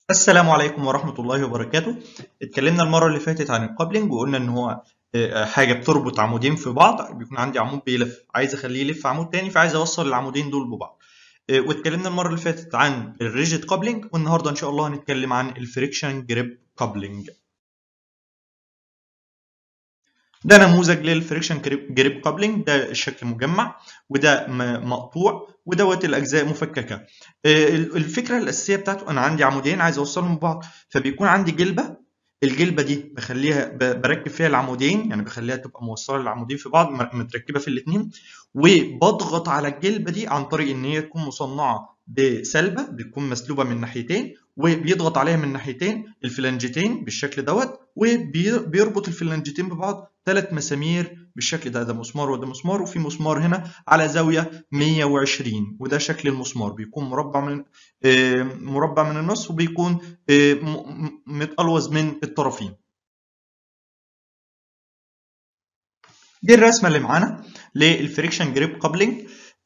السلام عليكم ورحمة الله وبركاته اتكلمنا المرة اللي فاتت عن الكابلنج وقلنا ان هو آه، حاجة بتربط عمودين في بعض بيكون عندي عمود بيلف عايز اخليه يلف عمود تاني فعايز اوصل العمودين دول ببعض آه، واتكلمنا المرة اللي فاتت عن الريجيد كابلنج والنهاردة ان شاء الله هنتكلم عن الفريكشن جريب كابلنج ده نموذج للفريكشن جريب كابلنج ده الشكل مجمع وده م- مقطوع ودوت الاجزاء مفككه آه، الفكره الاساسيه بتاعته انا عندي عمودين عايز اوصلهم ببعض فبيكون عندي جلبه الجلبه دي بخليها ب- بركب فيها العمودين يعني بخليها تبقى موصله العمودين في بعض م- متركبه في الاثنين وبضغط على الجلبه دي عن طريق ان هي تكون مصنعه بسلبه بتكون مسلوبه من ناحيتين وبيضغط عليها من ناحيتين الفلنجتين بالشكل دوت وبيربط الفلنجتين ببعض ثلاث مسامير بالشكل ده ده مسمار وده مسمار وفي مسمار هنا على زاويه 120 وده شكل المسمار بيكون مربع من آه، مربع من النص وبيكون آه، م- م- متقلوظ من الطرفين دي الرسمه اللي معانا للفريكشن جريب كابلنج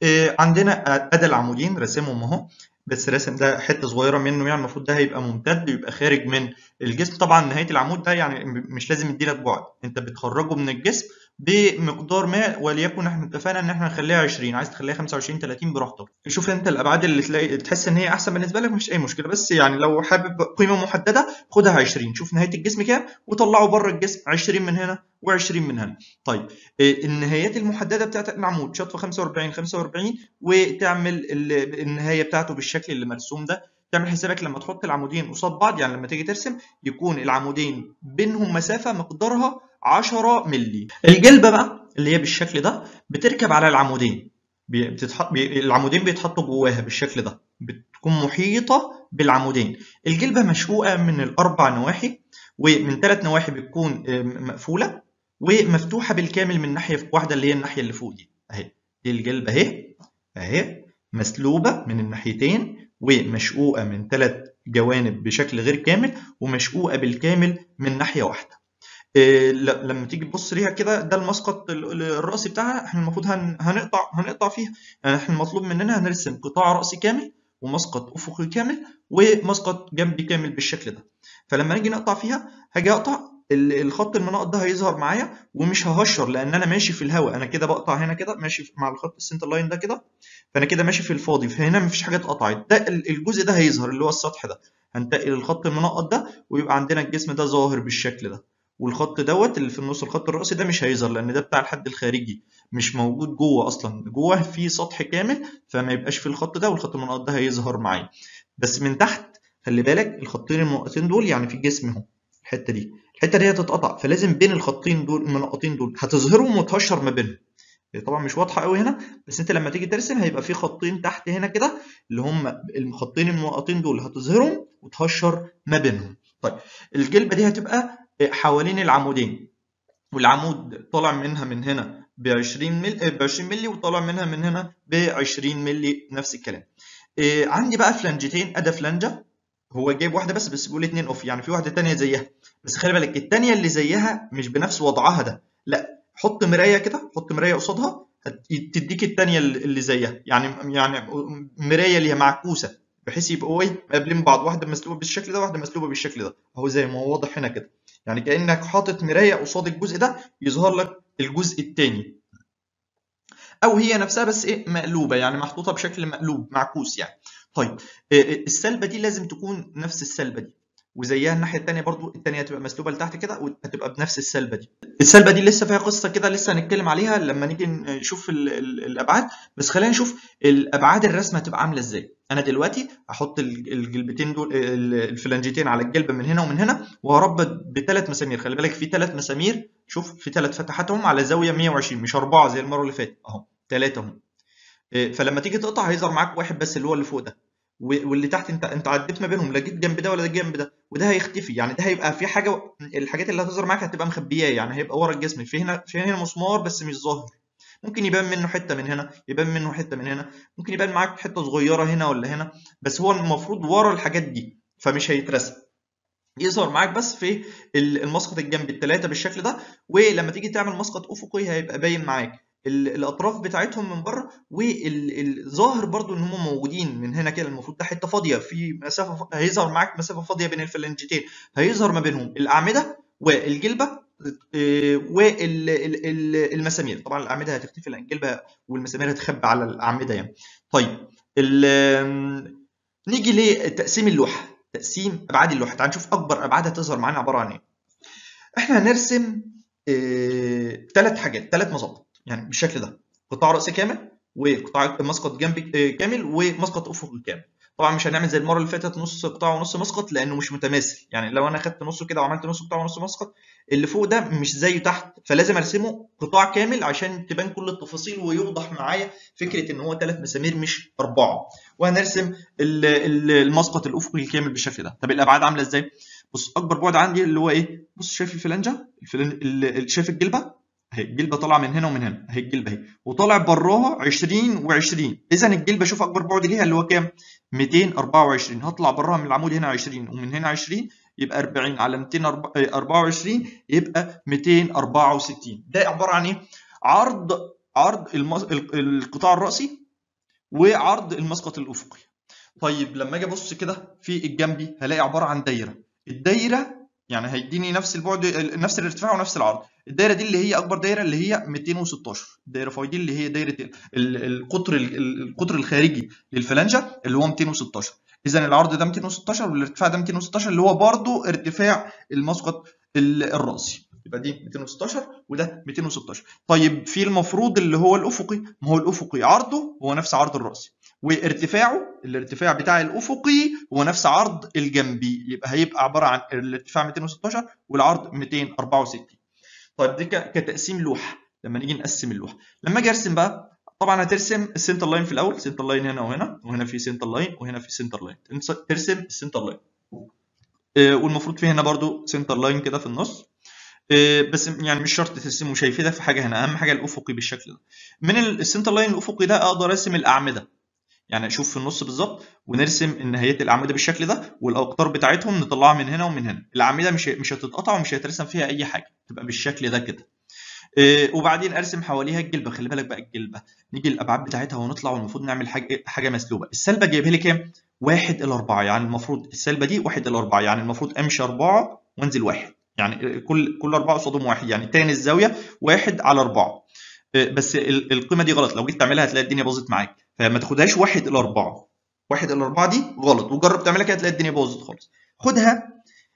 عندنا ادي العمودين راسمهم اهو بس راسم ده حته صغيره منه يعني المفروض ده هيبقى ممتد يبقى خارج من الجسم طبعا نهايه العمود ده يعني م- مش لازم يديلك بعد انت بتخرجه من الجسم بمقدار ما وليكن احنا اتفقنا ان احنا نخليها 20 عايز تخليها 25 30 براحتك شوف انت الابعاد اللي تلاقي تحس ان هي احسن بالنسبه لك مفيش اي مشكله بس يعني لو حابب قيمه محدده خدها 20 شوف نهايه الجسم كام وطلعه بره الجسم 20 من هنا و20 من هنا طيب إيه، النهايات المحدده بتاعت العمود شطف 45 45 وتعمل ال- النهايه بتاعته بالشكل اللي مرسوم ده تعمل حسابك لما تحط العمودين قصاد بعض يعني لما تيجي ترسم يكون العمودين بينهم مسافه مقدارها 10 مللي الجلبه بقى اللي هي بالشكل ده بتركب على العمودين بي- بتتحط بي- العمودين بيتحطوا جواها بالشكل ده بتكون محيطه بالعمودين الجلبه مشقوقه من الاربع نواحي ومن ثلاث نواحي بتكون آه، مقفوله ومفتوحه بالكامل من ناحيه واحده اللي هي الناحيه اللي فوق دي اهي دي الجلبه اهي اهي مسلوبه من الناحيتين ومشقوقه من ثلاث جوانب بشكل غير كامل ومشقوقه بالكامل من ناحيه واحده إيه ل- لما تيجي تبص ليها كده ده المسقط ال- ال- الرأسي بتاعها احنا المفروض هن- هنقطع هنقطع فيها يعني احنا المطلوب مننا هنرسم قطاع رأسي كامل ومسقط أفقي كامل ومسقط جنبي كامل بالشكل ده فلما نيجي نقطع فيها هاجي اقطع ال- الخط المناقط ده هيظهر معايا ومش ههشر لان انا ماشي في الهواء انا كده بقطع هنا كده ماشي في- مع الخط السنتر لاين ده كده فانا كده ماشي في الفاضي فهنا مفيش حاجه اتقطعت ده ال- الجزء ده هيظهر اللي هو السطح ده هنتقل الخط المنقط ده ويبقى عندنا الجسم ده ظاهر بالشكل ده والخط دوت اللي في النص الخط الرأسي ده مش هيظهر لان ده بتاع الحد الخارجي مش موجود جوه اصلا جوه في سطح كامل فما يبقاش في الخط ده والخط المنقط ده هيظهر معايا بس من تحت خلي بالك الخطين المنقطين دول يعني في جسم اهو الحته دي الحته دي هتتقطع فلازم بين الخطين دول المنقطين دول هتظهرهم وتهشر ما بينهم هي طبعا مش واضحه قوي هنا بس انت لما تيجي ترسم هيبقى في خطين تحت هنا كده اللي هم الخطين المنقطين دول هتظهرهم وتهشر ما بينهم طيب الجلبه دي هتبقى حوالين العمودين والعمود طالع منها من هنا ب 20 مللي ب 20 مللي وطالع منها من هنا ب 20 مللي نفس الكلام إيه عندي بقى فلنجتين ادي فلنجه هو جايب واحده بس بس بيقول اتنين اوف يعني في واحده تانية زيها بس خلي بالك التانية اللي زيها مش بنفس وضعها ده لا حط مرايه كده حط مرايه قصادها هت- تديك التانية اللي اللي زيها يعني يعني مرايه اللي هي معكوسه بحيث يبقوا ايه قابلين بعض واحده مسلوبه بالشكل ده واحده مسلوبه بالشكل ده اهو زي ما هو واضح هنا كده يعني كانك حاطط مرايه قصاد الجزء ده يظهر لك الجزء التاني او هي نفسها بس ايه مقلوبه يعني محطوطه بشكل مقلوب معكوس يعني طيب إيه، السلبه دي لازم تكون نفس السلبه دي وزيها الناحيه الثانيه برضو الثانيه هتبقى مسلوبه لتحت كده وهتبقى بنفس السلبه دي السلبه دي لسه فيها قصه كده لسه هنتكلم عليها لما نيجي نشوف ال ال الابعاد بس خلينا نشوف الابعاد الرسمه هتبقى عامله ازاي انا دلوقتي هحط ال- الجلبتين دول ال- الفلنجتين على الجلبه من هنا ومن هنا وهربط بثلاث مسامير خلي بالك في ثلاث مسامير شوف في ثلاث فتحاتهم على زاويه 120 مش اربعه زي المره اللي فاتت اهو ثلاثه اهم إيه، فلما تيجي تقطع هيظهر معاك واحد بس اللي هو اللي فوق ده و- واللي تحت انت انت عديت ما بينهم لا جيت جنب ده ولا ده جنب ده وده هيختفي يعني ده هيبقى في حاجه الحاجات اللي هتظهر معاك هتبقى مخبياه يعني هيبقى ورا الجسم في هنا في هنا مسمار بس مش ظاهر ممكن يبان منه حته من هنا يبان منه حته من هنا ممكن يبان معاك حته صغيره هنا ولا هنا بس هو المفروض ورا الحاجات دي فمش هيترسم يظهر معاك بس في ال- المسقط الجنبي الثلاثه بالشكل ده ولما تيجي تعمل مسقط افقي هيبقى باين معاك الاطراف بتاعتهم من بره والظاهر برضو ان هم موجودين من هنا كده المفروض ده حته فاضيه في مسافه هيظهر معاك مسافه فاضيه بين الفلنجتين هيظهر ما بينهم الاعمده والجلبه والمسامير طبعا الاعمده هتختفي لان الجلبه والمسامير هتخبى على الاعمده يعني طيب نيجي لتقسيم اللوحه تقسيم ابعاد اللوحه تعال نشوف اكبر ابعاد هتظهر معانا عباره عن ايه احنا هنرسم ثلاث حاجات ثلاث مساقط يعني بالشكل ده قطاع رأسي كامل وقطاع مسقط جنبي كامل ومسقط افقي كامل طبعا مش هنعمل زي المره اللي فاتت نص قطاع ونص مسقط لانه مش متماثل يعني لو انا خدت نصه كده وعملت نص قطاع ونص مسقط اللي فوق ده مش زيه تحت فلازم ارسمه قطاع كامل عشان تبان كل التفاصيل ويوضح معايا فكره ان هو ثلاث مسامير مش اربعه وهنرسم المسقط الافقي الكامل بالشكل ده طب الابعاد عامله ازاي بص اكبر بعد عندي اللي هو ايه بص شايف الفلنجه الفلن... شايف الجلبه اهي الجلبه طالعه من هنا ومن هنا اهي الجلبه اهي وطالع براها 20 و20 اذا الجلبه شوف اكبر بعد ليها اللي هو كام 224 هطلع براها من العمود هنا 20 ومن هنا 20 يبقى 40 على 224 يبقى 264 ده عباره عن ايه عرض عرض المس... القطاع الراسي وعرض المسقط الافقي طيب لما اجي ابص كده في الجنبي هلاقي عباره عن دايره الدايره يعني هيديني نفس البعد نفس الارتفاع ونفس العرض الدايره دي اللي هي اكبر دايره اللي هي 216 الدايره فاي دي اللي هي دايره القطر القطر الخارجي للفلانجه اللي هو 216 اذا العرض ده 216 والارتفاع ده 216 اللي هو برضو ارتفاع المسقط الراسي يبقى دي 216 وده 216 طيب في المفروض اللي هو الافقي ما هو الافقي عرضه هو نفس عرض الراسي وارتفاعه الارتفاع بتاع الافقي هو نفس عرض الجنبي يبقى هيبقى عباره عن الارتفاع 216 والعرض 264 طيب دي كتقسيم لوحه لما نيجي نقسم اللوحه لما اجي ارسم بقى طبعا هترسم السنتر لاين في الاول سنتر لاين هنا وهنا وهنا في سنتر لاين وهنا في سنتر لاين ترسم السنتر لاين والمفروض في هنا برضو سنتر لاين كده في النص بس يعني مش شرط ترسمه شايفه ده في حاجه هنا اهم حاجه الافقي بالشكل ده من السنتر لاين الافقي ده اقدر ارسم الاعمده يعني اشوف في النص بالظبط ونرسم النهايات الاعمده بالشكل ده والاقطار بتاعتهم نطلعها من هنا ومن هنا الاعمده مش مش هتتقطع ومش هيترسم فيها اي حاجه تبقى بالشكل ده كده إيه وبعدين ارسم حواليها الجلبه خلي بالك بقى الجلبه نيجي الابعاد بتاعتها ونطلع والمفروض نعمل حاجه حاجه مسلوبه السلبه جايبها لي كام 1 الى 4 يعني المفروض السلبه دي 1 الى 4 يعني المفروض امشي 4 وانزل 1 يعني كل كل 4 قصادهم 1 يعني تاني الزاويه 1 على 4 بس القيمه دي غلط لو جيت تعملها هتلاقي الدنيا باظت معاك فما تاخدهاش 1 الى 4 1 الى 4 دي غلط وجرب تعملها كده هتلاقي الدنيا باظت خالص خدها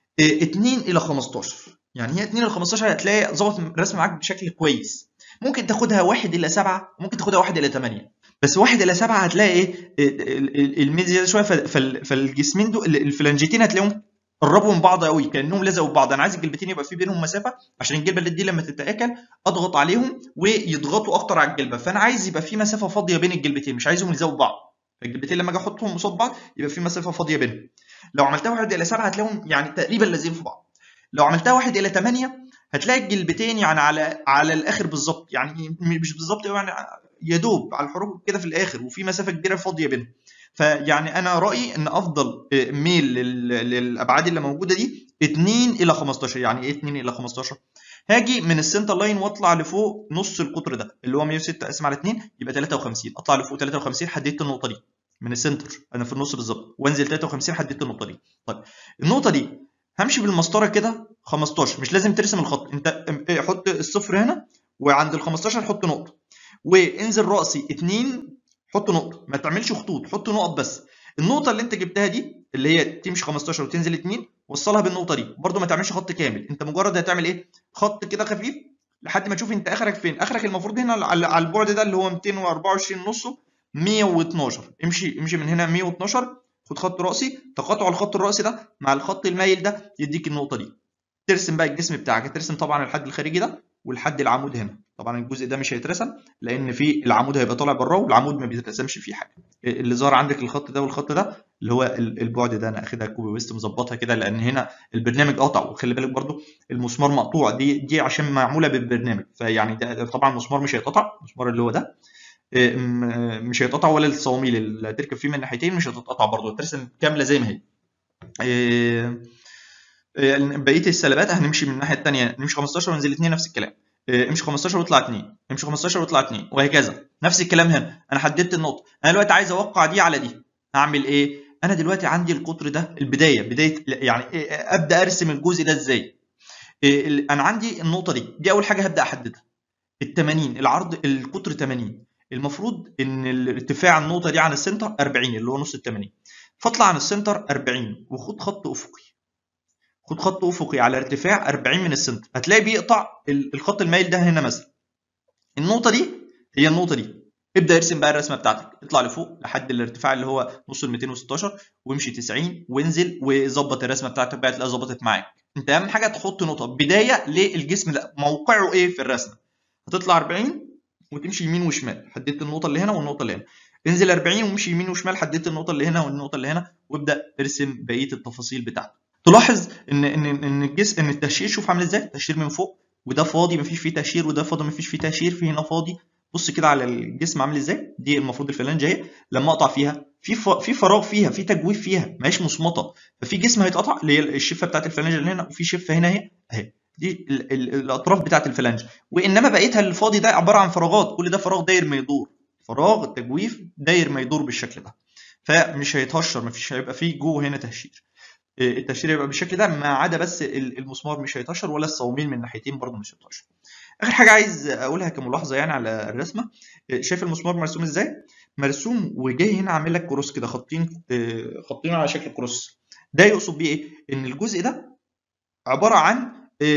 2 الى 15 يعني هي 2 الى 15 هتلاقي ظبط الرسم معاك بشكل كويس ممكن تاخدها 1 الى 7 ممكن تاخدها 1 الى 8 بس 1 الى 7 هتلاقي ايه الميل زياده شويه فالجسمين دول الفلانجتين هتلاقيهم قربوا من بعض قوي كانهم لزقوا في بعض انا عايز الجلبتين يبقى في بينهم مسافه عشان الجلبه اللي دي لما تتاكل اضغط عليهم ويضغطوا اكتر على الجلبه فانا عايز يبقى في مسافه فاضيه بين الجلبتين مش عايزهم يلزقوا في بعض فالجلبتين لما اجي احطهم قصاد بعض يبقى في مسافه فاضيه بينهم لو عملتها 1 الى 7 هتلاقيهم يعني تقريبا لازقين في بعض لو عملتها 1 الى 8 هتلاقي الجلبتين يعني على على الاخر بالظبط يعني مش بالظبط يعني يا دوب على الحروف كده في الاخر وفي مسافه كبيره فاضيه بينهم فيعني انا رايي ان افضل ميل للابعاد اللي موجوده دي 2 الى 15 يعني ايه 2 الى 15 هاجي من السنتر لاين واطلع لفوق نص القطر ده اللي هو 106 اقسم على 2 يبقى 53 اطلع لفوق 53 حددت النقطه دي من السنتر انا في النص بالظبط وانزل 53 حددت النقطه دي طيب النقطه دي همشي بالمسطره كده 15 مش لازم ترسم الخط انت حط الصفر هنا وعند ال 15 حط نقطه وانزل راسي 2 حط نقطه ما تعملش خطوط حط نقط بس النقطه اللي انت جبتها دي اللي هي تمشي 15 وتنزل 2 وصلها بالنقطه دي برده ما تعملش خط كامل انت مجرد هتعمل ايه خط كده خفيف لحد ما تشوف انت اخرك فين اخرك المفروض هنا على البعد ده اللي هو 224 نصه 112 امشي امشي من هنا 112 خد خط راسي تقاطع الخط الراسي ده مع الخط المايل ده يديك النقطه دي ترسم بقى الجسم بتاعك ترسم طبعا الحد الخارجي ده والحد العمود هنا طبعا الجزء ده مش هيترسم لان في العمود هيبقى طالع براه والعمود ما بيترسمش فيه حاجه اللي ظهر عندك الخط ده والخط ده اللي هو البعد ده انا اخدها كوبي ويست مظبطها كده لان هنا البرنامج قطع وخلي بالك برضو المسمار مقطوع دي دي عشان معموله بالبرنامج فيعني ده طبعا المسمار مش هيتقطع المسمار اللي هو ده مش هيتقطع ولا الصواميل اللي هتركب فيه من ناحيتين مش هتتقطع برضو هترسم كامله زي ما هي بقيه السلبات هنمشي من الناحيه الثانيه نمشي 15 وننزل 2 نفس الكلام امشي 15 واطلع 2 امشي 15 واطلع 2 وهكذا نفس الكلام هنا انا حددت النقطه انا دلوقتي عايز اوقع دي على دي هعمل ايه انا دلوقتي عندي القطر ده البدايه بدايه يعني ابدا ارسم الجزء ده ازاي انا عندي النقطه دي دي اول حاجه هبدا احددها ال 80 العرض القطر 80 المفروض ان الارتفاع النقطه دي عن السنتر 40 اللي هو نص ال 80 فاطلع عن السنتر 40 وخد خط افقي خد خط افقي على ارتفاع 40 من السنتر هتلاقي بيقطع الخط المايل ده هنا مثلا النقطه دي هي النقطه دي ابدا ارسم بقى الرسمه بتاعتك اطلع لفوق لحد الارتفاع اللي هو نص ال 216 وامشي 90 وانزل وظبط الرسمه بتاعتك بقى تلاقيها ظبطت معاك انت اهم حاجه تحط نقطه بدايه للجسم ده موقعه ايه في الرسمه هتطلع 40 وتمشي يمين وشمال حددت النقطه اللي هنا والنقطه اللي هنا انزل 40 وامشي يمين وشمال حددت النقطه اللي هنا والنقطه اللي هنا وابدا ارسم بقيه التفاصيل بتاعتك تلاحظ ان ان ان الجسم ان التهشير شوف عامل ازاي التهشير من فوق وده فاضي مفيش فيه تهشير وده فاضي مفيش فيه تهشير في هنا فاضي بص كده على الجسم عامل ازاي دي المفروض الفلانجه اهي لما اقطع فيها في ف... في فراغ فيها في تجويف فيها ما هيش مصمطه ففي جسم هيتقطع اللي هي الشفه بتاعت الفلانجه اللي هنا وفي شفه هنا اهي اهي دي ال... ال... الاطراف بتاعت الفلانجه وانما بقيتها الفاضي ده عباره عن فراغات كل ده فراغ داير ما يدور فراغ تجويف داير ما يدور بالشكل ده فمش هيتهشر مفيش هيبقى فيه جوه هنا تهشير التهشير يبقى بالشكل ده ما عدا بس المسمار مش هيتهشر ولا الصواميل من الناحيتين برضه مش هيتهشر اخر حاجه عايز اقولها كملاحظه يعني على الرسمه شايف المسمار مرسوم ازاي مرسوم وجاي هنا عامل لك كروس كده خطين خطين على شكل كروس ده يقصد بيه ايه ان الجزء ده عباره عن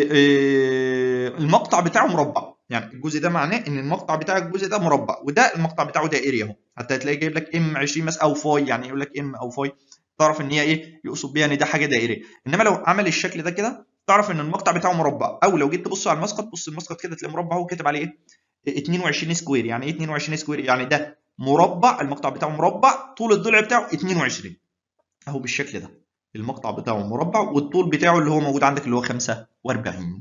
المقطع بتاعه مربع يعني الجزء ده معناه ان المقطع بتاع الجزء ده مربع وده المقطع بتاعه دائري اهو حتى هتلاقي جايب لك ام 20 مثلا او فاي يعني يقول لك ام او فاي تعرف ان هي ايه يقصد بيها ان ده حاجه دائريه انما لو عمل الشكل ده كده تعرف ان المقطع بتاعه مربع او لو جيت تبص على المسقط بص المسقط كده تلاقي مربع هو كاتب عليه ايه 22 سكوير يعني ايه 22 سكوير يعني ده مربع المقطع بتاعه مربع طول الضلع بتاعه 22 اهو بالشكل ده المقطع بتاعه مربع والطول بتاعه اللي هو موجود عندك اللي هو 45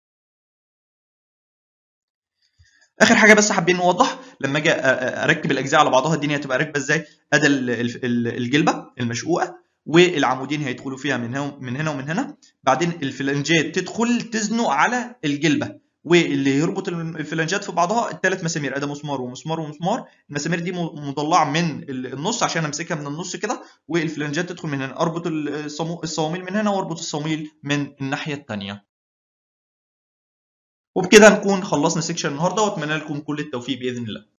اخر حاجه بس حابين نوضح لما اجي اركب الاجزاء على بعضها الدنيا هتبقى راكبه ازاي ادي الجلبه المشقوقه والعمودين هيدخلوا فيها من هنا من هنا ومن هنا بعدين الفلنجات تدخل تزنق على الجلبه واللي يربط الفلنجات في بعضها الثلاث مسامير ادي مسمار ومسمار ومسمار المسامير دي مضلعه من النص عشان امسكها من النص كده والفلنجات تدخل من هنا اربط الصواميل من هنا واربط الصواميل من الناحيه الثانيه وبكده نكون خلصنا سيكشن النهارده واتمنى لكم كل التوفيق باذن الله